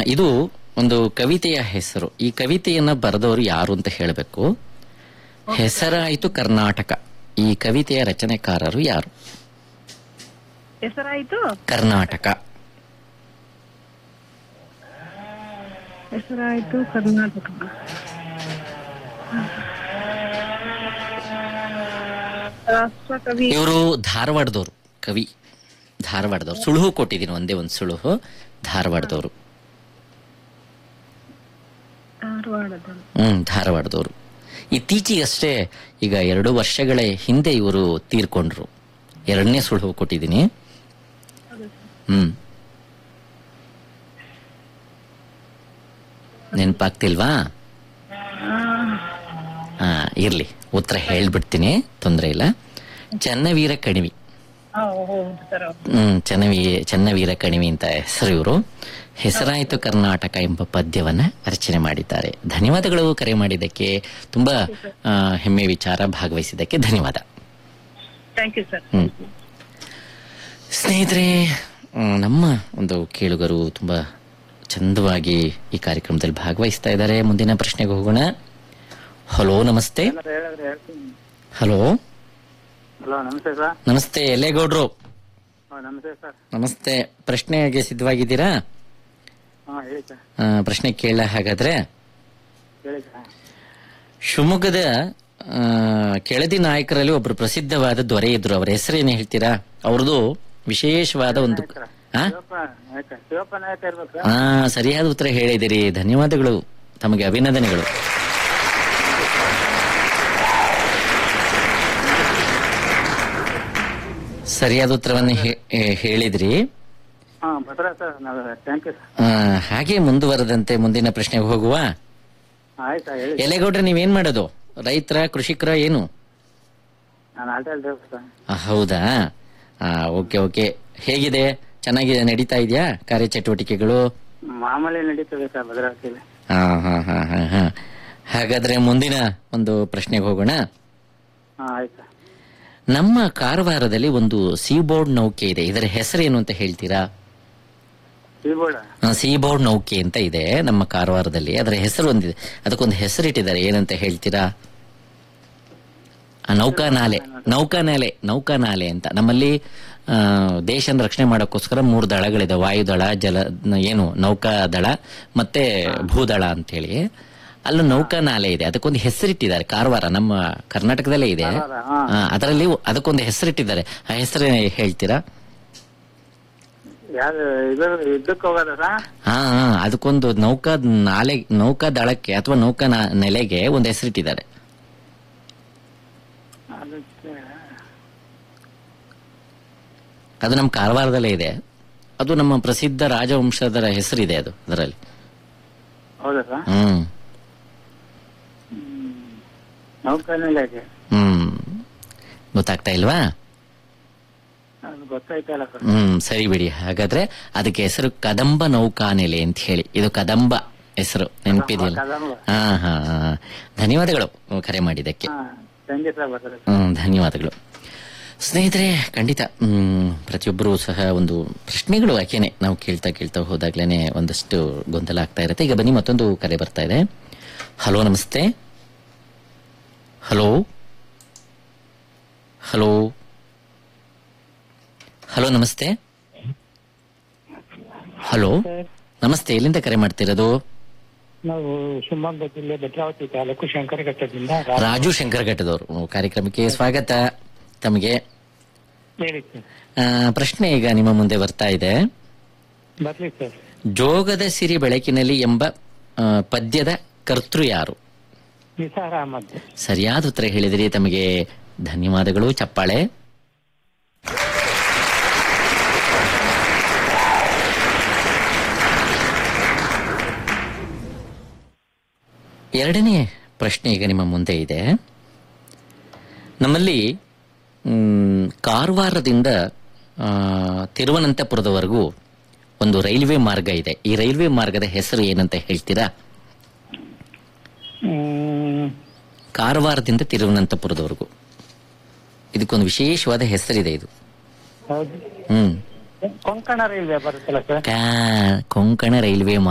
ಇದು ಒಂದು ಕವಿತೆಯ ಹೆಸರು ಈ ಕವಿತೆಯನ್ನ ಬರೆದವರು ಯಾರು ಅಂತ ಹೇಳಬೇಕು ಹೆಸರಾಯಿತು ಕರ್ನಾಟಕ ಈ ಕವಿತೆಯ ರಚನೆಕಾರರು ಯಾರು ಹೆಸರಾಯ್ತು ಕರ್ನಾಟಕ ಹೆಸರಾಯ್ತು ಕರ್ನಾಟಕ ರಾಷ್ಟ್ರಕವಿ ಇವರು ಧಾರವಾಡದವರು ಕವಿ ಧಾರವಾಡದವರು ಸುಳುಹು ಕೊಟ್ಟಿದ್ದೀನಿ ಒಂದೇ ಒಂದು ಸುಳುಹು ಧಾರವಾಡದವರು ಧಾರವಾಡದ ಹ್ಮ್ ಧಾರವಾಡದವರು ಇತ್ತೀಚೆಗಷ್ಟೇ ಈಗ ಎರಡು ವರ್ಷಗಳ ಹಿಂದೆ ಇವರು ತೀರ್ಕೊಂಡ್ರು ಎರಡನೇ ಸುಳುಹು ಕೊಟ್ಟಿದ್ದೀನಿ ಹ್ಮ್ ನೆನಪಾಗ್ತಿಲ್ವಾ ಹಾ ಇರ್ಲಿ ಉತ್ತರ ಹೇಳ್ಬಿಡ್ತೀನಿ ತೊಂದರೆ ಇಲ್ಲ ಚನ್ನವೀರ ಕಣಿವಿ ಹೌದು ಸರ್ ಹ್ಮ್ ಚನ್ನವಿ ಚನ್ನವೀರ ಕಣಿವಿ ಅಂತ ಹೆಸರು ಇವರು ಹೆಸರಾಯಿತು ಕರ್ನಾಟಕ ಎಂಬ ಪದ್ಯವನ್ನ ರಚನೆ ಮಾಡಿದ್ದಾರೆ ಧನ್ಯವಾದಗಳು ಕರೆ ಮಾಡಿದ್ದಕ್ಕೆ ತುಂಬಾ ಆ, ಹೆಮ್ಮೆ ವಿಚಾರ ಭಾಗವಹಿಸಿದ್ದಕ್ಕೆ ಧನ್ಯವಾದ ಥ್ಯಾಂಕ್ ಯು ಸರ್ ಹ್ಮ್ ಸ್ನೇಹಿತರೆ ಮ್, ನಮ್ಮ ಒಂದು ಕೇಳುಗರು ತುಂಬಾ ಚಂದವಾಗಿ ಈ ಕಾರ್ಯಕ್ರಮದಲ್ಲಿ ಭಾಗವಹಿಸ್ತಾ ಇದ್ದಾರೆ ಮುಂದಿನ ಪ್ರಶ್ನೆಗೆ ಹೋಗೋಣ ಹಲೋ ನಮಸ್ತೆ ಹೇಳಿದ್ರೆ ಹೇಳ್ತೀನಿ ಹಲೋ ಹಲೋ ನಮಸ್ತೆ ಸರ್ ನಮಸ್ತೆ ಎಲೆಗೌಡ್ರು ಹಾಂ ನಮಸ್ತೆ ಸರ್ ನಮಸ್ತೆ ಪ್ರಶ್ನೆಗೆ ಸಿದ್ಧವಾಗಿದ್ದೀರಾ ಹಾಂ ಹೇಳಿ ಸರ್ ಆ, ಪ್ರಶ್ನೆ ಕೇಳ ಹಾಗಾದ್ರೆ ಹೇಳಿ ಸರ್ ಶಿವಮೊಗ್ಗದ ಆ, ಕೆಳದಿ ನಾಯಕರಲ್ಲಿ ಒಬ್ರು ಪ್ರಸಿದ್ಧವಾದ ದೊರೆ ಇದ್ರು ಅವರ ಹೆಸರೇನು ಹೇಳ್ತೀರಾ ಅವ್ರದ್ದು ವಿಶೇಷವಾದ ಒಂದು ಆ? ಶಿವಪ್ಪ ನಾಯಕ ಶಿವಪ್ಪ ನಾಯಕ ಇರ್ಬೇಕು ಆ ಸರಿಯಾದ ಉತ್ತರ ಹೇಳಿದಿರಿ ಧನ್ಯವಾದಗಳು ತಮಗೆ ಅಭಿನಂದನೆಗಳು ಸರಿಯಾದ ಉತ್ತರವನ್ನು ಹೇ- ಹೇ- ಹೇಳಿದ್ರಿ ಹಾಂ ಭದ್ರಾ ಸರ್ ನಾವು ಥ್ಯಾಂಕ್ ಯು ಸರ್ ಆ, ಹಾಗೆ ಮುಂದುವರೆದಂತೆ ಮುಂದಿನ ಪ್ರಶ್ನೆಗೆ ಹೋಗುವ ಆಯ್ತು ಸರ್ ಹೇಳಿ ಎಲೆಗೌಡ್ರೆ ನೀವೇನ್ ಮಾಡೋದು ರೈತರ ಕೃಷಿಕರ ಏನು ನಾನು ಆಟೋ ಡ್ರೈವರ್ ಸರ್ ಆ, ಹೌದಾ ಆ, ಓಕೆ ಓಕೆ ಹೇಗಿದೆ ಚೆನ್ನಾಗಿ ನಡೀತಾ ಇದೆಯಾ ಕಾರ್ಯಚಟುವಟಿಕೆಗಳು ಮಾಮೂಲಿ ನಡೀತದೆ ಸರ್ ಭದ್ರಾವತಿಯಲ್ಲಿ ಹಾ ಹಾ ಹಾ ಹಾ ಹಾ ಹಾಗಾದ್ರೆ ಮುಂದಿನ ಒಂದು ಪ್ರಶ್ನೆಗೆ ಹೋಗೋಣ ಹಾಂ ಆಯ್ತು ಸರ್ ನಮ್ಮ ಕಾರವಾರದಲ್ಲಿ ಒಂದು ಸೀಬೋರ್ಡ್ ನೌಕೆ ಇದೆ ಇದರ ಹೆಸರೇನು ಅಂತ ಹೇಳ್ತೀರಾ ಕೀಬೋರ್ಡ್ ಆ, ಸೀಬೋರ್ಡ್ ನೌಕೆ ಅಂತ ಇದೆ ನಮ್ಮ ಕಾರವಾರದಲ್ಲಿ ಅದರ ಹೆಸರು ಒಂದಿದೆ ಅದಕ್ಕೊಂದು ಹೆಸರಿಟ್ಟಿದ್ದಾರೆ ಏನಂತ ಹೇಳ್ತೀರಾ ಆ, ನೌಕಾನಾಲೆ ನೌಕಾನಾಲೆ ನೌಕಾನಾಲೆ ಅಂತ ನಮ್ಮಲ್ಲಿ ಆ, ದೇಶನ ರಕ್ಷಣೆ ಮಾಡೋಕ್ಕೋಸ್ಕರ ಮೂರು ದಳಗಳಿದೆ ವಾಯುದಳ ಜಲ ಏನು ನೌಕಾದಳ ಮತ್ತೆ ಭೂದಳ ಅಂತೇಳಿ ಅಲ್ಲೂ ನೌಕಾನಾಲೆ ಇದೆ ಅದಕ್ಕೊಂದು ಹೆಸರಿಟ್ಟಿದ್ದಾರೆ ಕಾರವಾರ ನಮ್ಮ ಕರ್ನಾಟಕದಲ್ಲೇ ಇದೆ ಕಾರವಾರ, ಹಾ. ಆ, ಅದರಲ್ಲಿ ಅದಕ್ಕೊಂದು ಹೆಸರಿಟ್ಟಿದ್ದಾರೆ ಆ ಹೆಸರು ಹೇಳ್ತೀರಾ ಯಾರು ಇದು ಯುದ್ಧಕ್ಕೆ ಹೋಗೋದ ಸರ್ ಹಾ ಹಾ, ಅದಕ್ಕೊಂದು ನೌಕಾ ನಾಲೆ ನೌಕಾ ದಳಕ್ಕೆ ಅಥವಾ ನೌಕಾ ನಾ- ನೆಲೆಗೆ ಒಂದು ಹೆಸರಿಟ್ಟಿದ್ದಾರೆ ಅದಕ್ಕೆ ಅದು ನಮ್ಮ ಕಾರವಾರದಲ್ಲೇ ಇದೆ ಅದು ನಮ್ಮ ಪ್ರಸಿದ್ಧ ರಾಜವಂಶದರ ಹೆಸರಿದೆ ಅದು ಅದರಲ್ಲಿ ಹೌದಾ ಸರ್ ಹ್ಮ್ ನೌಕಾನೆಲೆಗೆ ಹ್ಮ್ ಗೊತ್ತಾಗ್ತಾ ಇಲ್ವಾ ಅದು ಗೊತ್ತಾಯ್ತಲ್ಲ ಸರ್ ಹ್ಮ್ ಸರಿ ಬಿಡಿ ಹಾಗಾದ್ರೆ ಅದಕ್ಕೆ ಹೆಸರು ಕದಂಬ ನೌಕಾನೆಲೆ ಅಂತ ಹೇಳಿ ಇದು ಕದಂಬ ಹೆಸರು ನೆನಪಿದೆಯಲ್ಲ ಕದಂಬ. ಹಾ ಹಾ ಹಾ. ಧನ್ಯವಾದಗಳು ಕರೆ ಮಾಡಿದ್ದಕ್ಕೆ ಹಾಂ ಥ್ಯಾಂಕ್ ಯು ಸರ್ ಭದ್ರಾ ಹ್ಮ್ ಧನ್ಯವಾದಗಳು ಸ್ನೇಹಿತರೆ ಖಂಡಿತ ಹ್ಮ್ ಪ್ರತಿಯೊಬ್ಬರು ಸಹ ಒಂದು ಪ್ರಶ್ನೆಗಳು ಯಾಕೆನೆ ನಾವು ಕೇಳ್ತಾ ಕೇಳ್ತಾ ಹೋದಾಗ್ಲೇನೆ ಒಂದಷ್ಟು ಗೊಂದಲ ಆಗ್ತಾ ಇರುತ್ತೆ ಈಗ ಬನ್ನಿ ಮತ್ತೊಂದು ಕರೆ ಬರ್ತಾ ಇದೆ ಹಲೋ ನಮಸ್ತೆ ಹಲೋ ಹಲೋ ಹಲೋ ನಮಸ್ತೆ ಹಲೋ ನಮಸ್ತೆ ಎಲ್ಲಿಂದ ಕರೆ ಮಾಡ್ತಿರೋದು ನಾವು ಶಿವಮೊಗ್ಗ ಜಿಲ್ಲೆ ಭದ್ರಾವತಿ ತಾಲೂಕು ಶಂಕರಘಟ್ಟದಿಂದ ರಾಜು ಶಂಕರಘಟ್ಟದವರು ಹ್ಮ್, ಕಾರ್ಯಕ್ರಮಕ್ಕೆ ಸ್ವಾಗತ ತಮಗೆ ಹೇಳಿ ಸರ್ ಆ, ಪ್ರಶ್ನೆ ಈಗ ನಿಮ್ಮ ಮುಂದೆ ಬರ್ತಾ ಇದೆ ಬರ್ಲಿ ಸರ್ ಜೋಗದ ಸಿರಿ ಬೆಳಕಿನಲ್ಲಿ ಎಂಬ ಆ, ಪದ್ಯದ ಕರ್ತೃ ಯಾರು ನಿಸಾರ್ ಅಹಮದ್ ಸರಿಯಾದ ಉತ್ತರ ಹೇಳಿದಿರಿ ತಮಗೆ ಧನ್ಯವಾದಗಳು ಚಪ್ಪಾಳೆ ಎರಡನೇ ಪ್ರಶ್ನೆ ಈಗ ನಿಮ್ಮ ಮುಂದೆ ಇದೆ ನಮ್ಮಲ್ಲಿ ಮ್, ಕಾರವಾರದಿಂದ ಆ, ತಿರುವನಂತಪುರದವರೆಗೂ ಒಂದು ರೈಲ್ವೆ ಮಾರ್ಗ ಇದೆ ಈ ರೈಲ್ವೆ ಮಾರ್ಗದ ಹೆಸರು ಏನಂತ ಹೇಳ್ತೀರಾ ಹ್ಮ್, ಕಾರವಾರದಿಂದ ತಿರುವನಂತಪುರದವರೆಗೂ ಇದಕ್ಕೊಂದು ವಿಶೇಷವಾದ ಹೆಸರಿದೆ ಇದು ಹೌದು ಹ್ಮ್ ಕೊಂಕಣ ರೈಲ್ವೆ ಬರುತ್ತಲ್ಲ ಸರ್ ಕಾ ಕೊಂಕಣ ರೈಲ್ವೆ